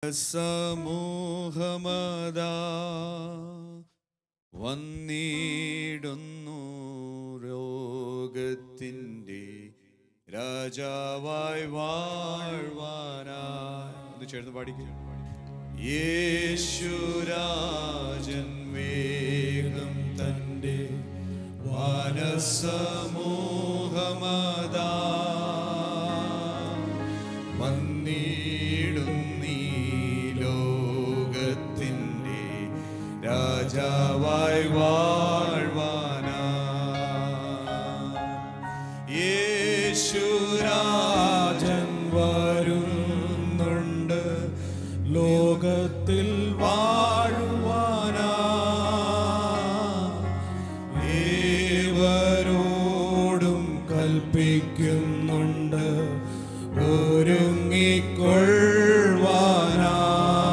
സമൂഹമതാ വന്നിടുന്നു രോഗത്തിൻ്റെ രാജാവായി വാഴ്വാനായി ഒന്ന് ചേർന്ന് പാടിക്കും യേശുരാജൻ വേഗം തൻ്റെ വാനസമൂഹമതാ വന്നിടുന്നീ ലോകത്തിൻ്റെ രാജാവായി വാഴ്വാനാ യേശുരാജൻ വരുന്നുണ്ട് ലോകത്തിൽ വാഴുവാനാ ഏവരോടും കൽപ്പിക്കുന്നുണ്ട് ഒരുങ്ങിക്കൊള്ളുവാനാ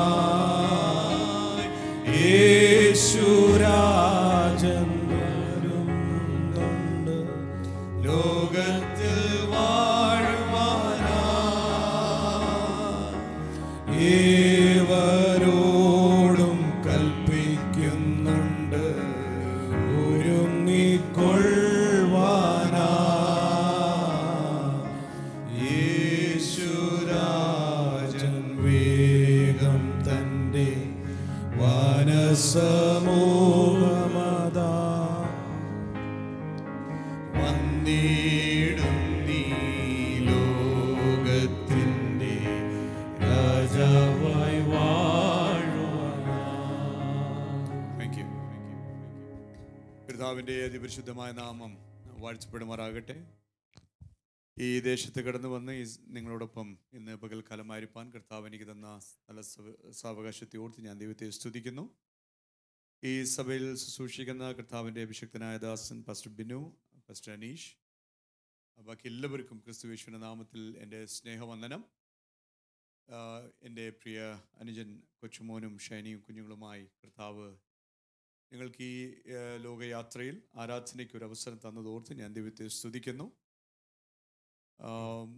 യേശുരാജൻ വരുന്നുണ്ട് ലോകത്തിൽ വാഴുവാനാ ഏവരോടും കൽപ്പിക്കുന്നുണ്ട് ഒരുങ്ങിക്കൊള്ളുവാനാ യേശുരാജൻ വേഗം തൻ്റെ വാനസമൂഹമതാ വന്നിടും നീ ലോകത്തിൻ്റെ രാജാവായി താങ്ക് യു കർത്താവിൻ്റെ അതിപരിശുദ്ധമായ നാമം വാഴ്ചപ്പെടുമാറാകട്ടെ ഈ ദേശത്ത് കടന്നു വന്ന് ഈ നിങ്ങളോടൊപ്പം ഇന്ന് പകൽക്കാലമായിരിക്കാൻ കർത്താവ് എനിക്ക് തന്ന നല്ല സവ- സാവകാശത്തെ ഓർത്ത് ഞാൻ ദൈവത്തെ സ്തുതിക്കുന്നു ഈ സഭയിൽ ശുശ്രൂഷിക്കുന്ന കർത്താവിൻ്റെ അഭിഷക്തനായ ദാസൻ പാസ്റ്റർ ബിനു പാസ്റ്റർ അനീഷ് ബാക്കി എല്ലാവർക്കും ക്രിസ്തു യേശുവിൻ്റെ നാമത്തിൽ എൻ്റെ സ്നേഹവന്ദനം ആഹ് എൻ്റെ പ്രിയ അനുജൻ കൊച്ചുമോനും ഷൈനിയും കുഞ്ഞുങ്ങളുമായി കർത്താവ് ഞങ്ങൾക്ക് ഈ ആഹ് ലോകയാത്രയിൽ ആരാധനയ്ക്ക് ഒരു അവസരം തന്നതോർത്ത് ഞാൻ ദൈവത്തെ സ്തുതിക്കുന്നു ആം,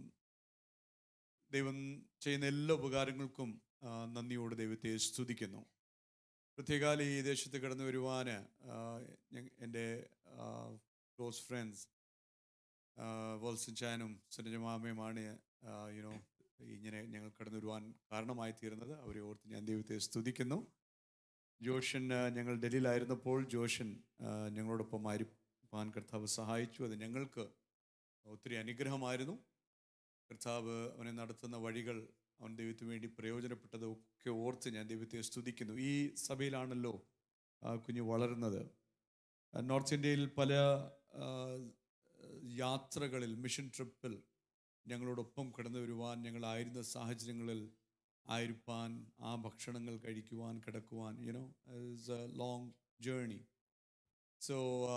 ദൈവം ചെയ്യുന്ന എല്ലാ ഉപകാരങ്ങൾക്കും ആ, നന്ദിയോട് ദൈവത്തെ സ്തുതിക്കുന്നു പ്രത്യേകാൽ ഈ ദേശത്ത് കടന്നു വരുവാൻ എൻ്റെ ക്ലോസ് ഫ്രണ്ട്സ് വോൾസൻ ചാനും സുനജമാമയുമാണ് യുനോ ഇങ്ങനെ ഞങ്ങൾ കടന്നു വരുവാൻ കാരണമായി തീർന്നത് അവരെ ഓർത്ത് ഞാൻ ദൈവത്തെ സ്തുതിക്കുന്നു ജോഷൻ ആ, ഞങ്ങൾ ഡൽഹിയിലായിരുന്നപ്പോൾ ജോഷൻ ആ, ഞങ്ങളോടൊപ്പം ആയിരിക്കാൻ കർത്താവ് സഹായിച്ചു അത് ഞങ്ങൾക്ക് ഒത്തിരി അനുഗ്രഹമായിരുന്നു കർത്താവ് അവനെ നടത്തുന്ന വഴികൾ അവൻ ദൈവത്തിന് വേണ്ടി പ്രയോജനപ്പെട്ടത് ഒക്കെ ഓർത്ത് ഞാൻ ദൈവത്തെ സ്തുതിക്കുന്നു ഈ സഭയിലാണല്ലോ ആ കുഞ്ഞ് വളരുന്നത് ആ, നോർത്ത് ഇന്ത്യയിൽ പല ആ, യാത്രകളിൽ മിഷൻ ട്രിപ്പിൽ ഞങ്ങളോടൊപ്പം കടന്നു വരുവാൻ ഞങ്ങളായിരുന്ന സാഹചര്യങ്ങളിൽ ആയിരിക്കാൻ ആ ഭക്ഷണങ്ങൾ കഴിക്കുവാൻ കിടക്കുവാൻ you know is a long journey so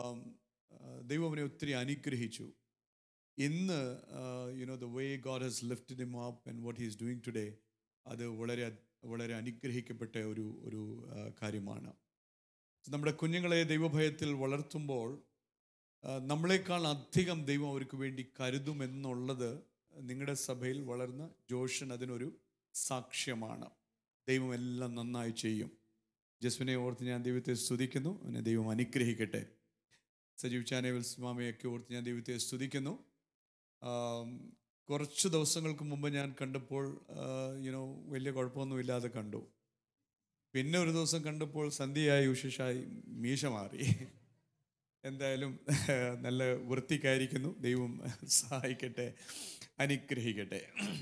ദൈവം അവനെ ഒത്തിരി അനുഗ്രഹിച്ചു ഇന്ന് you know the way God has lifted him up and what he's doing today അത് വളരെ വളരെ അനുഗ്രഹിക്കപ്പെട്ട ഒരു ഒരു ആ, കാര്യമാണ് നമ്മുടെ കുഞ്ഞുങ്ങളെ ദൈവഭയത്തിൽ വളർത്തുമ്പോൾ ആ, നമ്മളെക്കാൾ അധികം ദൈവം അവർക്ക് വേണ്ടി കരുതുമെന്നുള്ളത് നിങ്ങളുടെ സഭയിൽ വളർന്ന ജോഷൻ അതിനൊരു സാക്ഷ്യമാണ് ദൈവം എല്ലാം നന്നായി ചെയ്യും ജസ്വിനെ ഓർത്ത് ഞാൻ ദൈവത്തെ സ്തുതിക്കുന്നു അവനെ ദൈവം അനുഗ്രഹിക്കട്ടെ സജീവ് ചാനേവൽ സ്വാമിയൊക്കെ ഓർത്ത് ഞാൻ ദൈവത്തെ സ്തുതിക്കുന്നു ആം, കുറച്ച് ദിവസങ്ങൾക്ക് മുമ്പ് ഞാൻ കണ്ടപ്പോൾ യുനോ വലിയ കുഴപ്പമൊന്നുമില്ലാതെ കണ്ടു പിന്നെ ഒരു ദിവസം കണ്ടപ്പോൾ സന്ധ്യയായി വിശേഷമായി മീശ മാറി എന്തായാലും നല്ല വൃത്തിക്കായിരിക്കുന്നു ദൈവം സഹായിക്കട്ടെ അനുഗ്രഹിക്കട്ടെ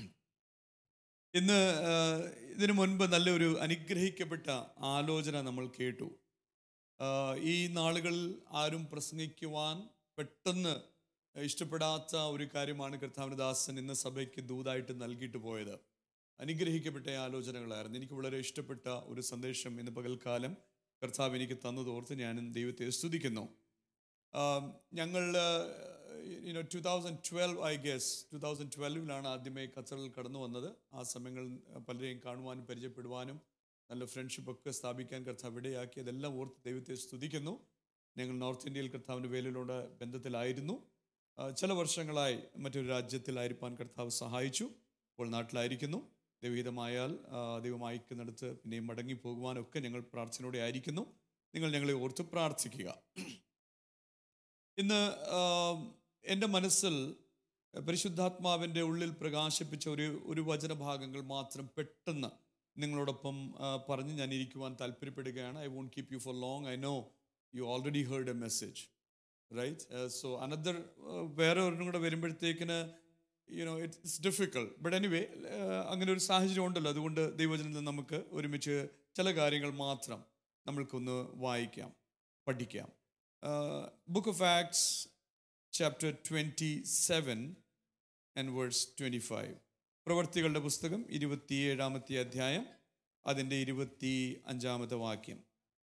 ഇന്ന് ആ, ഇതിനു മുൻപ് നല്ലൊരു അനുഗ്രഹിക്കപ്പെട്ട ആലോചന നമ്മൾ കേട്ടു ആ, ഈ നാളുകളിൽ ആരും പ്രസംഗിക്കുവാൻ പെട്ടെന്ന് ഇഷ്ടപ്പെടാത്ത ഒരു കാര്യമാണ് കർത്താവിന് ദാസൻ ഇന്ന് സഭയ്ക്ക് ദൂതായിട്ട് നൽകിയിട്ട് പോയത് അനുഗ്രഹിക്കപ്പെട്ട ആലോചനകളായിരുന്നു എനിക്ക് വളരെ ഇഷ്ടപ്പെട്ട ഒരു സന്ദേശം ഇന്ന് പകൽക്കാലം കർത്താവ് എനിക്ക് തന്നതോർത്ത് ഞാനും ദൈവത്തെ സ്തുതിക്കുന്നു ആം, ഞങ്ങൾ you know two thousand twelve I guess two thousand ട്വൽവിലാണ് ആദ്യമേ ഖത്തറിൽ കടന്നു വന്നത് ആ സമയങ്ങളിൽ പലരെയും കാണുവാനും പരിചയപ്പെടുവാനും നല്ല ഫ്രണ്ട്ഷിപ്പ് ഒക്കെ സ്ഥാപിക്കാൻ കർത്താവ് ഇടയാക്കി അതെല്ലാം ഓർത്ത് ദൈവത്തെ സ്തുതിക്കുന്നു ഞങ്ങൾ നോർത്ത് ഇന്ത്യയിൽ കർത്താവിൻ്റെ വേലിലൂടെ ബന്ധത്തിലായിരുന്നു ആ, ചില വർഷങ്ങളായി മറ്റൊരു രാജ്യത്തിലായിരിക്കാൻ കർത്താവ് സഹായിച്ചു ഇപ്പോൾ നാട്ടിലായിരിക്കുന്നു ദൈവഹിതമായാൽ ആ, ദൈവം അയക്കുന്നിടത്ത് പിന്നെയും മടങ്ങി പോകുവാനൊക്കെ ഞങ്ങൾ പ്രാർത്ഥനയോടെ ആയിരിക്കുന്നു നിങ്ങൾ ഞങ്ങളെ ഓർത്ത് പ്രാർത്ഥിക്കുക ഇന്ന് ആ, എൻ്റെ മനസ്സിൽ പരിശുദ്ധാത്മാവിൻ്റെ ഉള്ളിൽ പ്രകാശിപ്പിച്ച ഒരു ഒരു വചനഭാഗങ്ങൾ മാത്രം പെട്ടെന്ന് നിങ്ങളോടൊപ്പം ആ, പറഞ്ഞ് ഞാൻ ഇരിക്കുവാൻ താല്പര്യപ്പെടുകയാണ് I won't keep you for long I know you already heard a message right so another വേറെ ഒരെണ്ണം കൂടെ വരുമ്പോഴത്തേക്കിന് you know it's difficult but anyway അങ്ങനെ ഒരു സാഹചര്യം ഉണ്ടല്ലോ അതുകൊണ്ട് ദൈവജനത്തിൽ നമുക്ക് ഒരുമിച്ച് ചില കാര്യങ്ങൾ മാത്രം നമ്മൾക്കൊന്ന് വായിക്കാം പഠിക്കാം book of Acts chapter twenty seven and verse twenty five പ്രവർത്തികളുടെ പുസ്തകം ഇരുപത്തിയേഴാമത്തെ അധ്യായം അതിൻ്റെ ഇരുപത്തി അഞ്ചാമത്തെ വാക്യം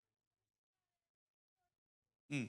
ഉം.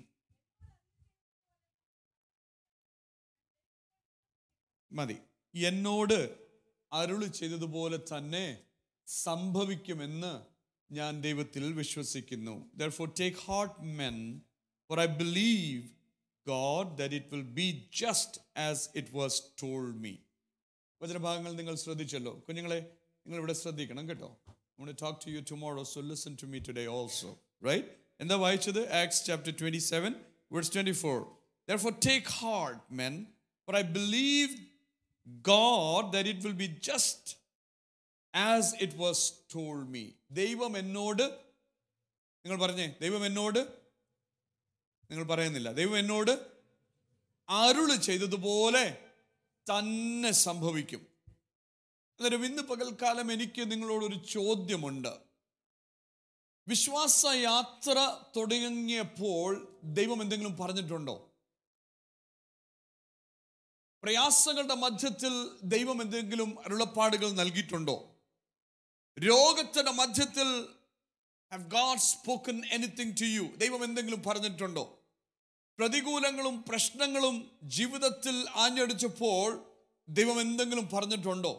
മതി എന്നോട് അരുളി ചെയ്തതുപോലെ തന്നെ സംഭവിക്കുമെന്ന് ഞാൻ ദൈവത്തിൽ വിശ്വസിക്കുന്നു therefore take heart men for I believe God that it will be just as it was told me വചനഭാഗങ്ങൾ നിങ്ങൾ ശ്രദ്ധിച്ചല്ലോ കുഞ്ഞുങ്ങളെ നിങ്ങൾ ഇവിടെ ശ്രദ്ധിക്കണം കേട്ടോ talk to you tomorrow so listen to me today also right എന്താ വായിച്ചത് Acts chapter twenty seven verse twenty four therefore take heart men for I believe God that it will be just as it was told me. ദൈവം എന്നോട് നിങ്ങൾ പറഞ്ഞേ ദൈവം എന്നോട് നിങ്ങൾ പറയുന്നില്ല ദൈവം എന്നോട് അരുള് ചെയ്തതുപോലെ തന്നെ സംഭവിക്കും അന്നേരം ഇന്ന് പകൽക്കാലം എനിക്ക് നിങ്ങളോടൊരു ചോദ്യമുണ്ട് വിശ്വാസ യാത്ര തുടങ്ങിയപ്പോൾ ദൈവം എന്തെങ്കിലും പറഞ്ഞിട്ടുണ്ടോ പ്രയാസങ്ങളുടെ മധ്യത്തിൽ ദൈവം എന്തെങ്കിലും അരുളപ്പാടുകൾ നൽകിയിട്ടുണ്ടോ രോഗത്തിന്റെ മധ്യത്തിൽ have God spoken anything to you ദൈവം എന്തെങ്കിലും പറഞ്ഞിട്ടുണ്ടോ പ്രതികൂലങ്ങളും പ്രശ്നങ്ങളും ജീവിതത്തിൽ ആഞ്ഞടിച്ചപ്പോൾ ദൈവം എന്തെങ്കിലും പറഞ്ഞിട്ടുണ്ടോ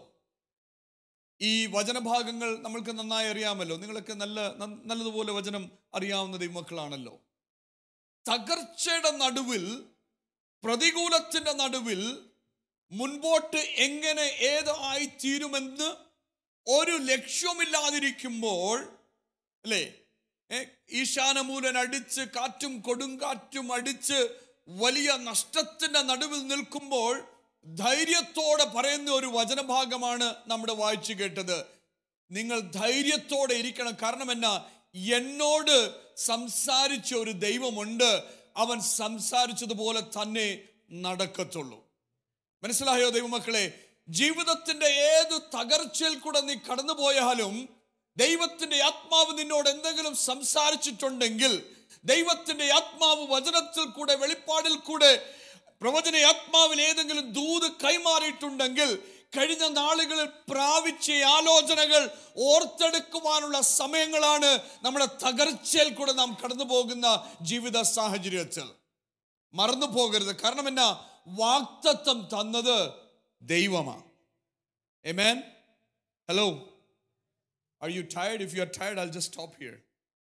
ഈ വചനഭാഗങ്ങൾ നമ്മൾക്ക് നന്നായി അറിയാമല്ലോ നിങ്ങളൊക്കെ നല്ല ന- നല്ലതുപോലെ വചനം അറിയാവുന്ന ദൈവമക്കളാണല്ലോ തകർച്ചയുടെ നടുവിൽ പ്രതികൂലത്തിന്റെ നടുവിൽ മുൻപോട്ട് എങ്ങനെ ഏത് ആയിത്തീരുമെന്ന് ഒരു ലക്ഷ്യമില്ലാതിരിക്കുമ്പോൾ അല്ലേ ഏ, ഈശാനമൂലൻ അടിച്ച് കാറ്റും കൊടുങ്കാറ്റും അടിച്ച് വലിയ നഷ്ടത്തിന്റെ നടുവിൽ നിൽക്കുമ്പോൾ ധൈര്യത്തോടെ പറയുന്ന ഒരു വചനഭാഗമാണ് നമ്മുടെ വായിച്ചു കേട്ടത് നിങ്ങൾ ധൈര്യത്തോടെ ഇരിക്കണം കാരണം എന്നാ എന്നോട് സംസാരിച്ച ഒരു ദൈവമുണ്ട് അവൻ സംസാരിച്ചതുപോലെ തന്നെ നടക്കത്തുള്ളൂ മനസ്സിലായോ ദൈവമക്കളെ ജീവിതത്തിന്റെ ഏത് തകർച്ചയിൽ കൂടെ നീ കടന്നുപോയാലും ദൈവത്തിന്റെ ആത്മാവ് നിന്നോട് എന്തെങ്കിലും സംസാരിച്ചിട്ടുണ്ടെങ്കിൽ ദൈവത്തിന്റെ ആത്മാവ് വചനത്തിൽ കൂടെ വെളിപ്പാടിൽ കൂടെ പ്രവചന ആത്മാവിൽ ഏതെങ്കിലും ദൂത് കൈമാറിയിട്ടുണ്ടെങ്കിൽ കഴിഞ്ഞ നാളുകളിൽ പ്രാപിച്ച ആലോചനകൾ ഓർത്തെടുക്കുവാനുള്ള സമയങ്ങളാണ് നമ്മുടെ തകർച്ചയിൽ കൂടെ നാം കടന്നു പോകുന്ന ജീവിത സാഹചര്യത്തിൽ മറന്നു പോകരുത് കാരണം എന്നാ വാക്തത്വം തന്നത് ദൈവമാണ് Amen. Hello. Are you tired? If you are tired, I'll just stop here.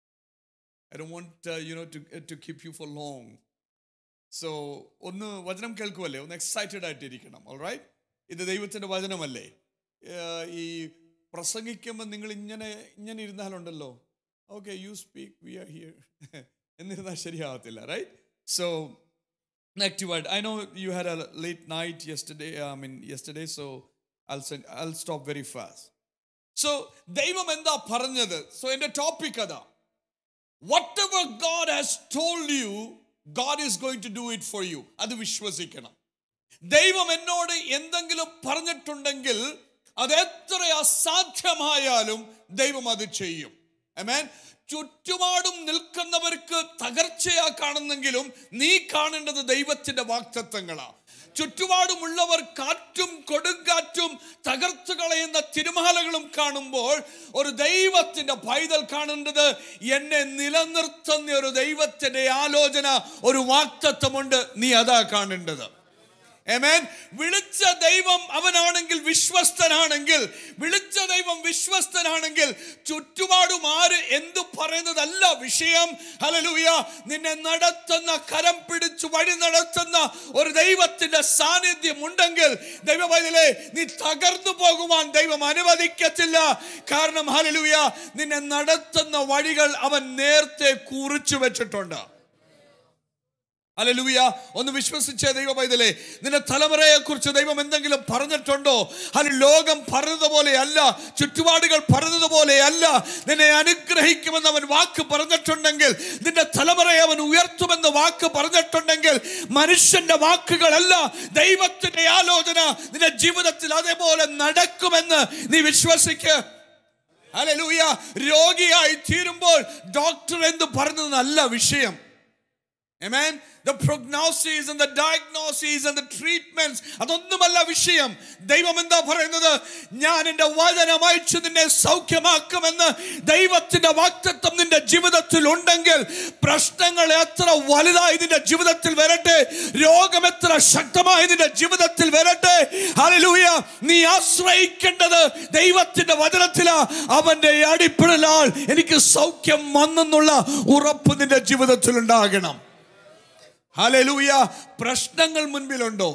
I don't want uh, you know to to keep you for long. So ഒന്ന് വചനം കേൾക്കുമല്ലേ ഒന്ന് എക്സൈറ്റഡ് ആയിട്ടിരിക്കണം ഓൾ റൈറ്റ് ഇത് ദൈവത്തിൻ്റെ വചനമല്ലേ ഏർ ഈ പ്രസംഗിക്കുമ്പോൾ നിങ്ങൾ ഇങ്ങനെ ഇങ്ങനെ ഇരുന്നാലുണ്ടല്ലോ okay you speak we are here എന്നിരുന്നാൽ ശരിയാവത്തില്ല right so activated. I know you had a late night yesterday. I mean, yesterday, so I'll send, I'll stop very fast. So ദൈവം എന്താ പറഞ്ഞത് സോ എൻ്റെ ടോപ്പിക് അതാ whatever God has told you God is going to do it for you അത് വിശ്വസിക്കണം ദൈവം എന്നോട് എന്തെങ്കിലും പറഞ്ഞിട്ടുണ്ടെങ്കിൽ അത് എത്ര അസാധ്യമായാലും ദൈവം അത് ചെയ്യും Amen. ചുറ്റുപാടും നിൽക്കുന്നവർക്ക് തകർച്ചയാ കാണുന്നെങ്കിലും നീ കാണേണ്ടത് ദൈവത്തിന്റെ വാക്തത്വങ്ങളാ ചുറ്റുപാടുമുള്ളവർ കാറ്റും കൊടുങ്കാറ്റും തകർത്തു കളയുന്ന തിരുമാലകളും കാണുമ്പോൾ ഒരു ദൈവത്തിന്റെ പൈതൽ കാണേണ്ടത് എന്നെ നിലനിർത്തുന്ന ഒരു ദൈവത്തിന്റെ ആലോചന ഒരു വാക്തത്വമുണ്ട് നീ അതാ കാണേണ്ടത് Amen. വിളിച്ച ദൈവം അവനാണെങ്കിൽ വിശ്വസ്തനാണെങ്കിൽ വിളിച്ച ദൈവം വിശ്വസ്തനാണെങ്കിൽ ചുറ്റുപാടും ആര് എന്തു പറയുന്നതല്ല വിഷയം ഹലലൂയ നിന്നെ നടത്തുന്ന കരം പിടിച്ചു വഴി നടത്തുന്ന ഒരു ദൈവത്തിന്റെ സാന്നിധ്യം ഉണ്ടെങ്കിൽ ദൈവവൈതലേ നീ തകർന്നു പോകുവാൻ ദൈവം അനുവദിക്കത്തില്ല കാരണം ഹലലൂയ നിന്നെ നടത്തുന്ന വഴികൾ അവൻ നേരത്തെ കുറിച്ചു വെച്ചിട്ടുണ്ട് അലലുയ ഒന്ന് വിശ്വസിച്ച ദൈവ പൈതലേ നിന്റെ തലമുറയെ കുറിച്ച് ദൈവം എന്തെങ്കിലും പറഞ്ഞിട്ടുണ്ടോ അത് ലോകം പറഞ്ഞതുപോലെ അല്ല ചുറ്റുപാടുകൾ പറഞ്ഞതുപോലെ അല്ല നിന്നെ അനുഗ്രഹിക്കുമെന്ന് അവൻ വാക്ക് പറഞ്ഞിട്ടുണ്ടെങ്കിൽ നിന്റെ തലമുറയെ അവൻ ഉയർത്തുമെന്ന് വാക്ക് പറഞ്ഞിട്ടുണ്ടെങ്കിൽ മനുഷ്യന്റെ വാക്കുകളല്ല ദൈവത്തിന്റെ ആലോചന നിന്റെ ജീവിതത്തിൽ അതേപോലെ നടക്കുമെന്ന് നീ വിശ്വസിക്ക് അലലൂയ രോഗിയായി തീരുമ്പോൾ ഡോക്ടർ എന്ത് പറഞ്ഞതെന്നല്ല വിഷയം Amen. The prognosis and the diagnoses and the treatments അതൊന്നുമല്ല വിഷയം ദൈവം എന്താ പറയുന്നത് ഞാൻ എൻ്റെ വചനം അയച്ചു നിന്നെ സൗഖ്യമാക്കുമെന്ന് ദൈവത്തിന്റെ വാക്തത്വം നിന്റെ ജീവിതത്തിൽ ഉണ്ടെങ്കിൽ പ്രശ്നങ്ങൾ എത്ര വലുതായി നിന്റെ ജീവിതത്തിൽ വരട്ടെ രോഗം എത്ര ശക്തമായി നിന്റെ ജീവിതത്തിൽ വരട്ടെ ഹല്ലേലൂയ നീ ആശ്രയിക്കേണ്ടത് ദൈവത്തിന്റെ വചനത്തിലാ അവന്റെ അടിപ്പിടലാൽ എനിക്ക് സൗഖ്യം വന്നെന്നുള്ള ഉറപ്പ് നിന്റെ ജീവിതത്തിൽ ഉണ്ടാകണം ഹല്ലേലൂയ പ്രശ്നങ്ങൾ മുൻപിലുണ്ടോ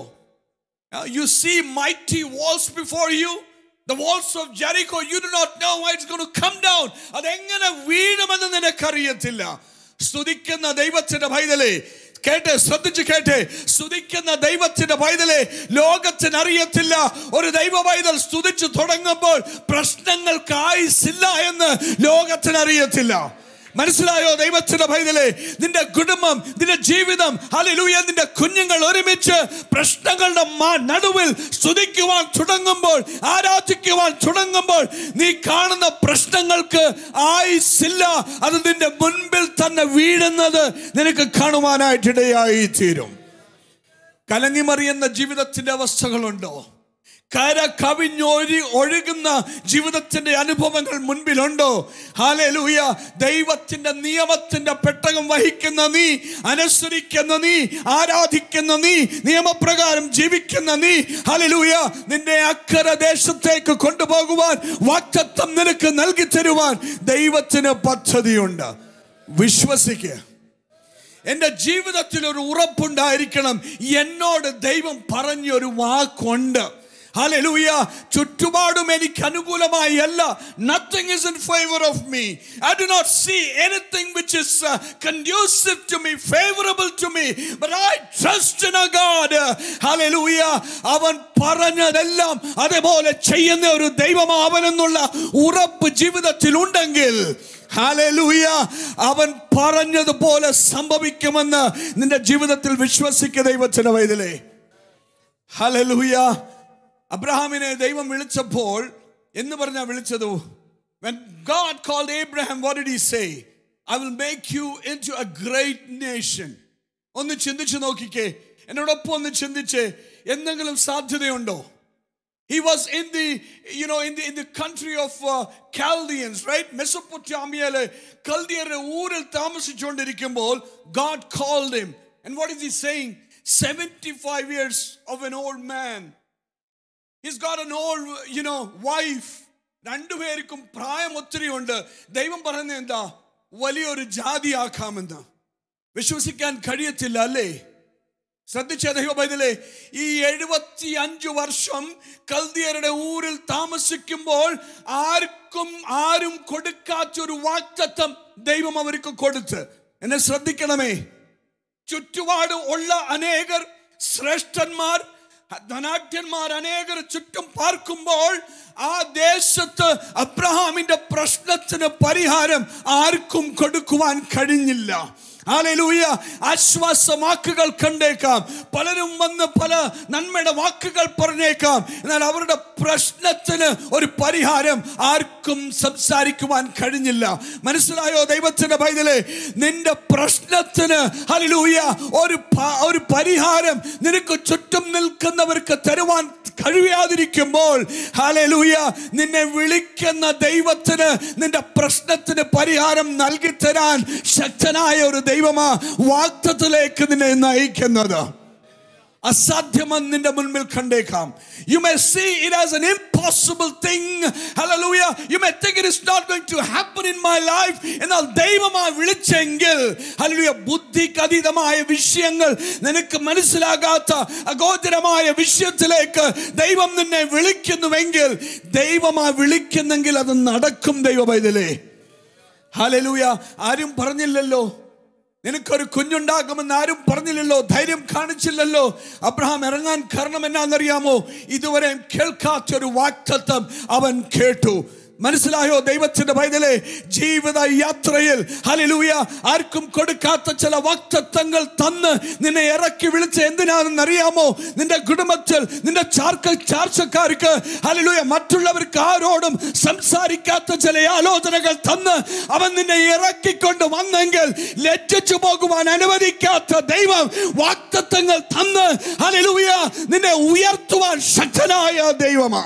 you see mighty walls before you the walls of Jericho you do not know why it's going to come down അതെങ്ങനെ വീഴുമെന്ന് നിനക്കറിയത്തില്ല സ്തുതിക്കുന്ന ദൈവത്തിന്റെ പൈതലേ കേട്ടെ ശ്രദ്ധിച്ച് കേട്ടെ സ്തുതിക്കുന്ന ദൈവത്തിന്റെ പൈതലെ ലോകത്തിന് അറിയത്തില്ല ഒരു ദൈവ പൈതൽ സ്തുതിച്ചു തുടങ്ങുമ്പോൾ പ്രശ്നങ്ങൾക്ക് ആയുസില്ല എന്ന് ലോകത്തിന് അറിയത്തില്ല മനസ്സിലായോ ദൈവത്തിന്റെ പൈതലെ നിന്റെ കുടുംബം നിന്റെ ജീവിതം ഹല്ലേലൂയ നിന്റെ കുഞ്ഞുങ്ങൾ ഒരുമിച്ച് പ്രശ്നങ്ങളുടെ മാ- നടുവിൽ സ്തുതിക്കുവാൻ തുടങ്ങുമ്പോൾ ആരാധിക്കുവാൻ തുടങ്ങുമ്പോൾ നീ കാണുന്ന പ്രശ്നങ്ങൾക്ക് ആയുസില്ല അത് നിന്റെ മുൻപിൽ തന്നെ വീഴുന്നത് നിനക്ക് കാണുവാനായിട്ടിടയായി തീരും കലങ്ങിമറിയുന്ന ജീവിതത്തിന്റെ അവസ്ഥകളുണ്ടോ കര കവിഞ്ഞൊഴി ഒഴുകുന്ന ജീവിതത്തിന്റെ അനുഭവങ്ങൾ മുൻപിലുണ്ടോ ഹാലലൂയ ദൈവത്തിന്റെ നിയമത്തിന്റെ പെട്ടകം വഹിക്കുന്ന നീ അനുസരിക്കുന്ന നീ ആരാധിക്കുന്ന നീ നിയമപ്രകാരം ജീവിക്കുന്ന നീ ഹാലലൂയ നിന്റെ അക്കര ദേശത്തേക്ക് കൊണ്ടുപോകുവാൻ വാക്തത്വം നിനക്ക് നൽകി തരുവാൻ ദൈവത്തിന് പദ്ധതിയുണ്ട് വിശ്വസിക്കുക എൻ്റെ ജീവിതത്തിൽ ഒരു ഉറപ്പുണ്ടായിരിക്കണം എന്നോട് ദൈവം പറഞ്ഞൊരു വാക്കുണ്ട് ഹല്ലേലൂയ ചുറ്റുപാടും എനിക്ക് അനുകൂലമായി അല്ല nothing is in favour of me I do not see anything which is conducive to me favourable to me but I trust in a God hallelujah അവൻ പറഞ്ഞതെല്ലാം അതേപോലെ ചെയ്യുന്ന ഒരു ദൈവം അവനെന്നുള്ള ഉറപ്പ് ജീവിതത്തിൽ ഉണ്ടെങ്കിൽ ഹാലലൂയ അവൻ പറഞ്ഞതുപോലെ സംഭവിക്കുമെന്ന് നിന്റെ ജീവിതത്തിൽ വിശ്വസിക്കുക ദൈവത്തിന്റെ വൈതലേ ഹലലൂയ അബ്രഹാമിനെ ദൈവം വിളിച്ചപ്പോൾ എന്ന് പറഞ്ഞാ വിളിച്ചത് when God called Abraham what did he say I will make you into a great nation ഒന്ന് ചിന്തിച്ചു നോക്കിക്കേ എന്നോടൊപ്പം ഒന്ന് ചിന്തിച്ച് എന്തെങ്കിലും സാധ്യതയുണ്ടോ He was in the, you know, in the, in the country of uh, Chaldeans, right? മെസ്സൊപ്പൊട്ടാമിയയിലെ കൽദിയരുടെ ഊരിൽ താമസിച്ചുകൊണ്ടിരിക്കുമ്പോൾ God called him. And what is he saying? 75 years of an old man. He's got an old, you know, wife. രണ്ടുപേർക്കും പ്രായം ഒത്തിരി ഉണ്ട് ദൈവം പറയുന്നത് എന്താ വലിയൊരു ജാതിയാക്കാമെന്ന് വിശ്വസിക്കാൻ കഴിയത്തില്ല അല്ലേ ശ്രദ്ധിച്ച ദൈവപൈതലേ ഈ എഴുപത്തി അഞ്ചു വർഷം കൽദിയരുടെ ഊരിൽ താമസിക്കുമ്പോൾ ആർക്കും ആരും കൊടുക്കാത്തൊരു വാക്തത്വം ദൈവം അവർക്ക് കൊടുത്ത് എന്നെ ശ്രദ്ധിക്കണമേ ചുറ്റുപാട് ഉള്ള അനേകർ ശ്രേഷ്ഠന്മാർ ധനാഢ്യന്മാർ അനേകർ ചുറ്റും പാർക്കുമ്പോൾ ആ ദേശത്ത് അബ്രഹാമിന്റെ പ്രശ്നത്തിന് പരിഹാരം ആർക്കും കൊടുക്കുവാൻ കഴിഞ്ഞില്ല ഹാലലൂയ ആശ്വാസവാക്കുകൾ കണ്ടേക്കാം പലരും വന്ന് പല നന്മയുടെ വാക്കുകൾ പറഞ്ഞേക്കാം എന്നാൽ അവരുടെ പ്രശ്നത്തിന് ഒരു പരിഹാരം ആർക്കും സംസാരിക്കുവാൻ കഴിഞ്ഞില്ല മനസ്സിലായോ ദൈവത്തിന്റെ പൈതലെ നിന്റെ പ്രശ്നത്തിന് ഹലലൂയ ഒരു പ- ഒരു പരിഹാരം നിനക്ക് ചുറ്റും നിൽക്കുന്നവർക്ക് തരുവാൻ കഴിയാതിരിക്കുമ്പോൾ ഹാലലൂയ നിന്നെ വിളിക്കുന്ന ദൈവത്തിന് നിന്റെ പ്രശ്നത്തിന് പരിഹാരം നൽകി തരാൻ ശക്തനായ ഒരു ദൈവമാ വാക്തത്തിലേക്ക് നിന്നെ നയിക്കുന്നത് അസാധ്യമെന്ന് നിന്റെ മുൻപിൽ കണ്ടേക്കാം you may see it as an impossible thing hallelujah you may think it is not going to happen in my life എന്നാൽ ദൈവമാ വിളിച്ചെങ്കിൽ ഹല്ലേലൂയ ബുദ്ധിക്ക് അതീതമായ വിഷയങ്ങൾ നിനക്ക് മനസ്സിലാകാത്ത അഗോചരമായ വിഷയത്തിലേക്ക് ദൈവം നിന്നെ വിളിക്കുന്നുവെങ്കിൽ ദൈവമാ വിളിക്കുന്നെങ്കിൽ അത് നടക്കും ദൈവ പൈതലേ ഹല്ലേലൂയ ആരും പറഞ്ഞില്ലല്ലോ നിനക്കൊരു കുഞ്ഞുണ്ടാകുമെന്ന് ആരും പറഞ്ഞില്ലല്ലോ ധൈര്യം കാണിച്ചില്ലല്ലോ അബ്രഹാം ഇറങ്ങാൻ കാരണം എന്നാണെന്നറിയാമോ ഇതുവരെ കേൾക്കാത്തൊരു വാക്തത്വം അവൻ കേട്ടു മനസ്സിലായോ ദൈവത്തിന്റെ പൈതലെ ജീവിത യാത്രയിൽ ഹലിലൂയ ആർക്കും കൊടുക്കാത്ത ചില വാക്തത്വങ്ങൾ തന്ന് നിന്നെ ഇറക്കി വിളിച്ച എന്തിനാണെന്ന് അറിയാമോ നിന്റെ കുടുംബത്തിൽ നിന്റെ ചാർക്ക ചാർച്ചക്കാർക്ക് ഹലിലൂയ മറ്റുള്ളവർക്ക് ആരോടും സംസാരിക്കാത്ത ചില ആലോചനകൾ തന്ന് അവൻ നിന്നെ ഇറക്കിക്കൊണ്ട് വന്നെങ്കിൽ ലജ്ജിച്ചു പോകുവാൻ അനുവദിക്കാത്ത ദൈവം വാക്തത്വങ്ങൾ തന്ന് ഹലിലൂയ നിന്നെ ഉയർത്തുവാൻ ശക്തനായ ദൈവമാ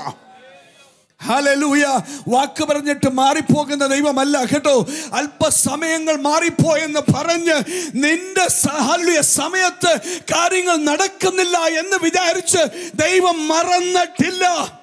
ഹലലൂയ വാക്ക് പറഞ്ഞിട്ട് മാറിപ്പോകുന്ന ദൈവമല്ല കേട്ടോ അല്പസമയങ്ങൾ മാറിപ്പോയെന്ന് പറഞ്ഞ് നിന്റെ സ- ഹല്ലേലൂയ സമയത്ത് കാര്യങ്ങൾ നടക്കുന്നില്ല എന്ന് വിചാരിച്ച് ദൈവം മറന്നിട്ടില്ല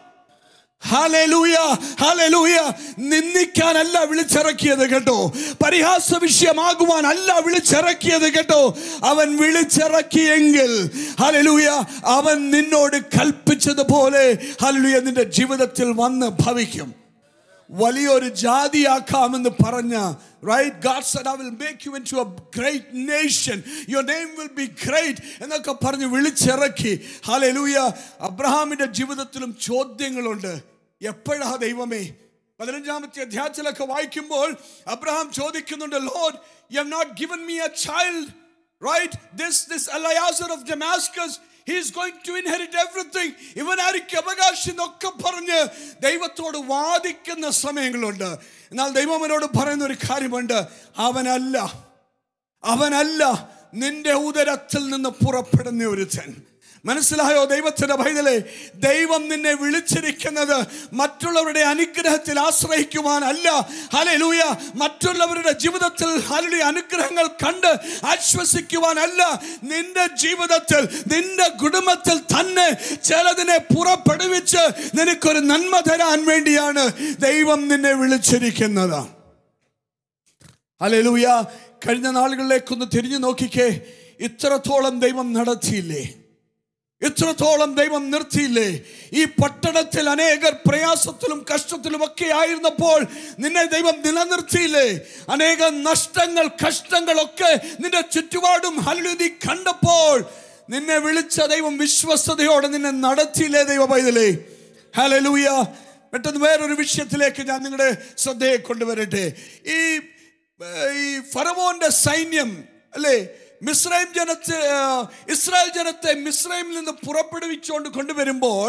ഹല്ലേലൂയ ഹല്ലേലൂയ നിന്ദിക്കാനല്ല വിളിച്ചിറക്കിയത് കേട്ടോ പരിഹാസ വിഷയമാകുവാൻ അല്ല വിളിച്ചിറക്കിയത് കേട്ടോ അവൻ വിളിച്ചിറക്കിയെങ്കിൽ ഹല്ലേലൂയ അവൻ നിന്നോട് കൽപ്പിച്ചതുപോലെ ഹല്ലേലൂയ നിന്റെ ജീവിതത്തിൽ വന്ന് ഭവിക്കും വലിയൊരു ജാതിയാക്കാമെന്ന് പറഞ്ഞ right God said I will make you into a great nation your name will be great എന്നൊക്കെ പറഞ്ഞ് വിളിച്ചിറക്കി ഹല്ലേലൂയ അബ്രഹാമിന്റെ ജീവിതത്തിലും ചോദ്യങ്ങളുണ്ട് എപ്പോഴാ ദൈവമേ പതിനഞ്ചാമത്തെ അധ്യായത്തിലൊക്കെ വായിക്കുമ്പോൾ അബ്രഹാം ചോദിക്കുന്നുണ്ട് Lord you have not given me a child right this this Eliezer of Damascus he is going to inherit everything ഇവനായിരിക്കും അവകാശി എന്നൊക്കെ പറഞ്ഞ് ദൈവത്തോട് വാദിക്കുന്ന സമയങ്ങളുണ്ട് എന്നാൽ ദൈവം അവനോട് പറയുന്ന ഒരു കാര്യമുണ്ട് അവനല്ല അവനല്ല നിന്റെ ഉദരത്തിൽ നിന്ന് പുറപ്പെടുന്ന ഒരുത്തൻ മനസ്സിലായോ ദൈവത്തിന്റെ പൈതലെ ദൈവം നിന്നെ വിളിച്ചിരിക്കുന്നത് മറ്റുള്ളവരുടെ അനുഗ്രഹത്തിൽ ആശ്രയിക്കുവാനല്ല ഹലലൂയ മറ്റുള്ളവരുടെ ജീവിതത്തിൽ ഹലി അനുഗ്രഹങ്ങൾ കണ്ട് ആശ്വസിക്കുവാനല്ല നിന്റെ ജീവിതത്തിൽ നിന്റെ കുടുംബത്തിൽ തന്നെ ചിലതിനെ പുറപ്പെടുവിച്ച് നിനക്കൊരു നന്മ തരാൻ വേണ്ടിയാണ് ദൈവം നിന്നെ വിളിച്ചിരിക്കുന്നത് ഹലലൂയ കഴിഞ്ഞ നാളുകളിലേക്കൊന്ന് തിരിഞ്ഞു നോക്കിക്കേ ഇത്രത്തോളം ദൈവം നടത്തിയില്ലേ ഇത്രത്തോളം ദൈവം നിർത്തിയില്ലേ ഈ പട്ടണത്തിൽ അനേകർ പ്രയാസത്തിലും കഷ്ടത്തിലും ഒക്കെ ആയിരുന്നപ്പോൾ നിന്നെ ദൈവം നിലനിർത്തിയില്ലേ അനേക നഷ്ടങ്ങൾ കഷ്ടങ്ങളൊക്കെ നിന്റെ ചുറ്റുപാടും ഹലുതി കണ്ടപ്പോൾ നിന്നെ വിളിച്ച ദൈവം വിശ്വസ്തയോടെ നിന്നെ നടത്തിയില്ലേ ദൈവ പൈതലേ ഹലലൂയ പെട്ടെന്ന് വേറൊരു വിഷയത്തിലേക്ക് ഞാൻ നിങ്ങളുടെ ശ്രദ്ധയെ കൊണ്ടുവരട്ടെ ഈ ഈ ഫറവോന്റെ സൈന്യം അല്ലേ മിസ്രൈം ജനത്തെ ആ, ഇസ്രായേൽ ജനത്തെ മിസ്രൈമിൽ നിന്ന് പുറപ്പെടുവിച്ചുകൊണ്ട് കൊണ്ടുവരുമ്പോൾ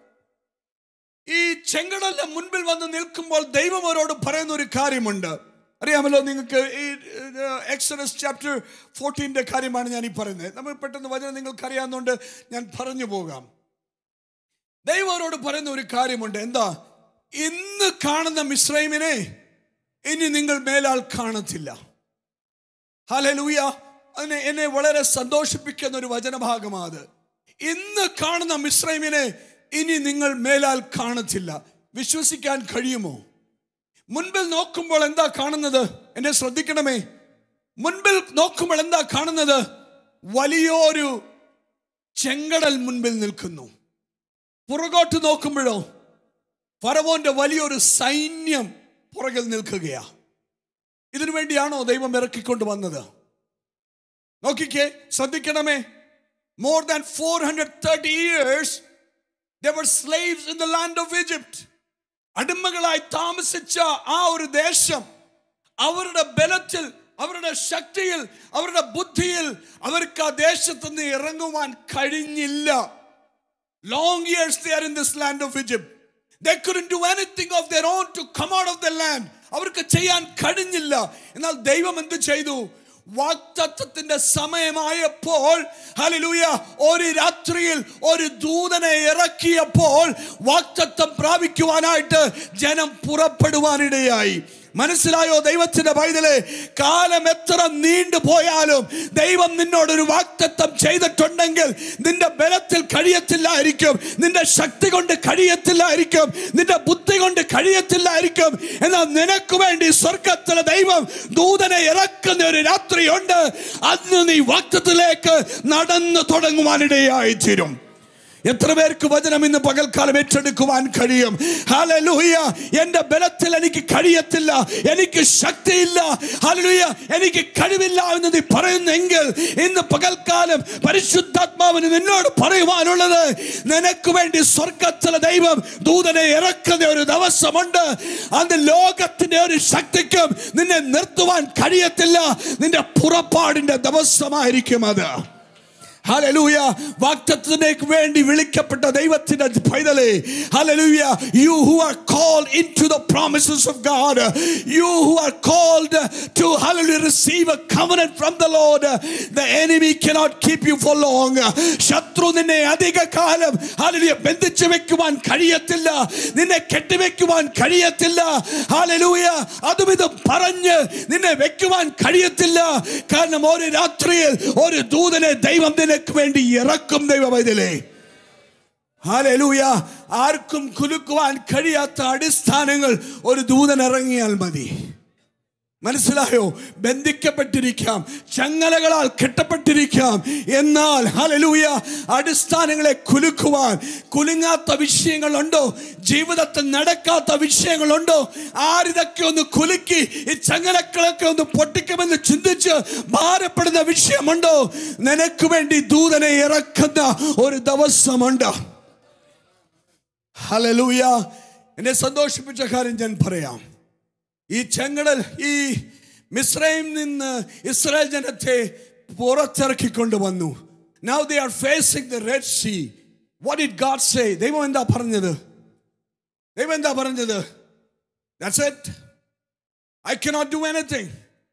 ഈ ചെങ്കടലിന്റെ മുൻപിൽ വന്ന് നിൽക്കുമ്പോൾ ദൈവം അവരോട് പറയുന്ന ഒരു കാര്യമുണ്ട് അറിയാമല്ലോ നിങ്ങൾക്ക് ഈ എക്സറസ് ചാപ്റ്റർ ഫോർട്ടീൻ്റെ കാര്യമാണ് ഞാൻ ഈ പറയുന്നത് നമ്മൾ പെട്ടെന്ന് വചനം നിങ്ങൾക്ക് അറിയാവുന്നതുകൊണ്ട് ഞാൻ പറഞ്ഞു പോകാം ദൈവം അവരോട് പറയുന്ന ഒരു കാര്യമുണ്ട് എന്താ ഇന്ന് കാണുന്ന മിശ്രൈമിനെ ഇനി നിങ്ങൾ മേലാൽ കാണത്തില്ല ഹലലൂയ അതിനെ എന്നെ വളരെ സന്തോഷിപ്പിക്കുന്ന ഒരു വചനഭാഗമാണ് അത് ഇന്ന് കാണുന്ന മിശ്രൈമിനെ ഇനി നിങ്ങൾ മേലാൽ കാണത്തില്ല വിശ്വസിക്കാൻ കഴിയുമോ മുൻപിൽ നോക്കുമ്പോൾ എന്താ കാണുന്നത് എന്നെ ശ്രദ്ധിക്കണമേ മുൻപിൽ നോക്കുമ്പോൾ എന്താ കാണുന്നത് വലിയൊരു ചെങ്കടൽ മുൻപിൽ നിൽക്കുന്നു പുറകോട്ട് നോക്കുമ്പോഴോ ഫറവോന്റെ വലിയൊരു സൈന്യം പുറകിൽ നിൽക്കുകയാ ഇതിനു വേണ്ടിയാണോ ദൈവം ഇറക്കിക്കൊണ്ട് വന്നത് നോക്കിക്കേ ശ്രദ്ധിക്കണമേ more than four hundred thirty years they're slaves in the land of Egypt അടിമകളായി താമസിച്ച ആ ഒരു ദേശം അവരുടെ ബലത്തിൽ അവരുടെ ശക്തിയിൽ അവരുടെ ബുദ്ധിയിൽ അവർക്ക് ആ ദേശത്ത് നിന്ന് ഇറങ്ങുവാൻ കഴിഞ്ഞില്ല long years they are in this land of Egypt. They couldn't do anything of their own to come out of the land. അവർക്ക് ചെയ്യാൻ കഴിഞ്ഞില്ല എന്നാൽ ദൈവം എന്ത് ചെയ്തു വാക്തത്വത്തിന്റെ സമയമായപ്പോൾ ഹല്ലേലൂയ ഒരു രാത്രിയിൽ ഒരു ദൂതനെ ഇറക്കിയപ്പോൾ വാക്തത്വം പ്രാപിക്കുവാനായിട്ട് ജനം പുറപ്പെടുവാനിടയായി മനസ്സിലായോ ദൈവത്തിന്റെ പൈതലെ കാലം എത്ര നീണ്ടു പോയാലും ദൈവം നിന്നോടൊരു വാക്തത്വം ചെയ്തിട്ടുണ്ടെങ്കിൽ നിന്റെ ബലത്തിൽ കഴിയത്തില്ലായിരിക്കും നിന്റെ ശക്തി കൊണ്ട് കഴിയത്തില്ലായിരിക്കും നിന്റെ ബുദ്ധി കൊണ്ട് കഴിയത്തില്ലായിരിക്കും എന്നാൽ നിനക്ക് വേണ്ടി സ്വർഗത്തിലെ ദൈവം ദൂതനെ ഇറക്കുന്ന ഒരു രാത്രിയുണ്ട് അന്ന് നീ വാക്തത്തിലേക്ക് നടന്നു തുടങ്ങുവാനിടയായി തീരും എത്ര പേർക്ക് വചനം ഇന്ന് പകൽക്കാലം ഏറ്റെടുക്കുവാൻ കഴിയും ഹല്ലേലൂയ എന്റെ ബലത്തിൽ എനിക്ക് കഴിയത്തില്ല എനിക്ക് ശക്തിയില്ല ഹല്ലേലൂയ എനിക്ക് കഴിവില്ല എന്ന് നീ പറയുന്നെങ്കിൽ ഇന്ന് പകൽക്കാലം പരിശുദ്ധാത്മാവിന് നിന്നോട് പറയുവാനുള്ളത് നിനക്ക് വേണ്ടി സ്വർഗത്തിലെ ദൈവം ദൂതനെ ഇറക്കുന്ന ഒരു ദിവസമുണ്ട് അന്ന് ലോകത്തിന്റെ ഒരു ശക്തിക്കും നിന്നെ നിർത്തുവാൻ കഴിയത്തില്ല നിന്റെ പുറപ്പാടിന്റെ ദിവസമായിരിക്കും അത് ഹല്ലേലൂയ വാക്തത്വത്തിലേക്ക് വേണ്ടി വിളിക്കപ്പെട്ട ദൈവത്തിന്റെ പൈതലേ hallelujah you who are called into the promises of God you who are called to hallelujah receive a covenant from the Lord the enemy cannot keep you for long ശത്രു നിന്നെ അധിക കാലം ഹല്ലേലൂയ ബന്ധിച്ചു വെക്കുവാൻ കഴിയത്തില്ല നിന്നെ കെട്ടിവെക്കുവാൻ കഴിയത്തില്ല ഹല്ലേലൂയ അതും ഇതും പറഞ്ഞ് നിന്നെ വെക്കുവാൻ കഴിയത്തില്ല കാരണം ഒരു രാത്രിയിൽ ഒരു ദൂതനെ ദൈവം നിനക്ക് വേണ്ടി ഇറക്കും ദൈവവൈതലേ ഹാലൂയ ആർക്കും കുലുക്കുവാൻ കഴിയാത്ത അടിസ്ഥാനങ്ങൾ ഒരു ദൂതൻ ഇറങ്ങിയാൽ മതി മനസ്സിലായോ ബന്ധിക്കപ്പെട്ടിരിക്കാം ചങ്ങലകളാൽ കെട്ടപ്പെട്ടിരിക്കാം എന്നാൽ ഹലലൂയ അടിസ്ഥാനങ്ങളെ കുലുക്കുവാൻ കുലുങ്ങാത്ത വിഷയങ്ങളുണ്ടോ ജീവിതത്തിൽ നടക്കാത്ത വിഷയങ്ങളുണ്ടോ ആരിതൊക്കെ ഒന്ന് കുലുക്കി ഈ ചങ്ങലക്കളൊക്കെ ഒന്ന് പൊട്ടിക്കുമെന്ന് ചിന്തിച്ച് ഭാരപ്പെടുന്ന വിഷയമുണ്ടോ നിനക്ക് വേണ്ടി ദൂതനെ ഇറക്കുന്ന ഒരു ദിവസമുണ്ട് ഹലലൂയ എന്നെ സന്തോഷിപ്പിച്ച കാര്യം ഞാൻ പറയാം ഈ ചെങ്കടൽ ഈ മിസ്രൈം നിന്ന് ഇസ്രായേൽ ജനത്തെ പുറത്തിറക്കിക്കൊണ്ട് വന്നു now they are facing the Red Sea what it God say ദൈവം എന്താ പറഞ്ഞത് ദൈവം എന്താ പറഞ്ഞത് that's it I cannot do anything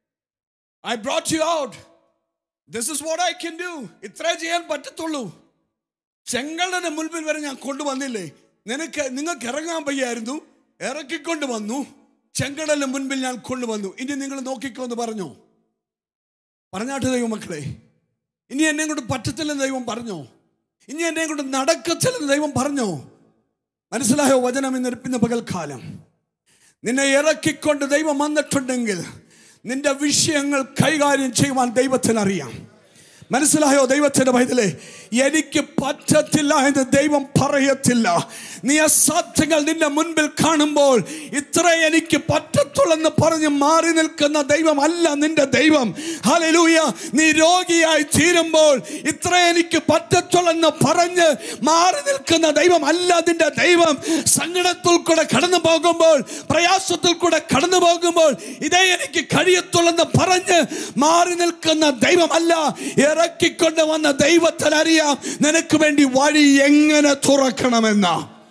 I brought you out this is what I can do ഇത്രേ ചെയ്യാൻ പറ്റത്തുള്ളൂ ചെങ്കടന്റെ മുൻപിൽ വരെ ഞാൻ കൊണ്ടുവന്നില്ലേ നിനക്ക് നിങ്ങൾക്ക് ഇറങ്ങാൻ വയ്യായിരുന്നു ഇറക്കിക്കൊണ്ട് വന്നു ചെങ്കടലിന് മുൻപിൽ ഞാൻ കൊണ്ടുവന്നു ഇനി നിങ്ങൾ നോക്കിക്കോ എന്ന് പറഞ്ഞു പറഞ്ഞാട്ട് ദൈവം മക്കളെ ഇനി എന്നെ കൊണ്ട് പറ്റത്തില്ലെന്ന് ദൈവം പറഞ്ഞോ ഇനി എന്നെ കൊണ്ട് നടക്കത്തില്ലെന്ന് ദൈവം പറഞ്ഞോ മനസ്സിലായോ വചനം ഇന്ന് ഇന്ന് പകൽക്കാലം നിന്നെ ഇറക്കിക്കൊണ്ട് ദൈവം വന്നിട്ടുണ്ടെങ്കിൽ നിന്റെ വിഷയങ്ങൾ കൈകാര്യം ചെയ്യുവാൻ ദൈവത്തിന് അറിയാം മനസ്സിലായോ ദൈവത്തിന്റെ പൈതലേ എനിക്ക് പറ്റത്തില്ല എന്ന് ദൈവം പറയത്തില്ല നീ അസാധ്യങ്ങൾ നിന്റെ മുൻപിൽ കാണുമ്പോൾ ഇത്ര എനിക്ക് പറ്റത്തുള്ളെന്ന് പറഞ്ഞ് മാറി നിൽക്കുന്ന ദൈവമല്ല നിന്റെ ദൈവം ഹലലൂയ നീ രോഗിയായി തീരുമ്പോൾ ഇത്ര എനിക്ക് പറ്റത്തുള്ളെന്ന് പറഞ്ഞ് മാറി നിൽക്കുന്ന ദൈവം അല്ല നിന്റെ ദൈവം സങ്കടത്തിൽ കൂടെ കടന്നു പോകുമ്പോൾ പ്രയാസത്തിൽ കൂടെ കടന്നു പോകുമ്പോൾ ഇതേ എനിക്ക് കഴിയത്തുള്ളെന്ന് പറഞ്ഞ് മാറി നിൽക്കുന്ന ദൈവമല്ല ഇറക്കിക്കൊണ്ട് വന്ന ദൈവത്തിനറിയാം നിനക്ക് വേണ്ടി വഴി എങ്ങനെ തുറക്കണമെന്ന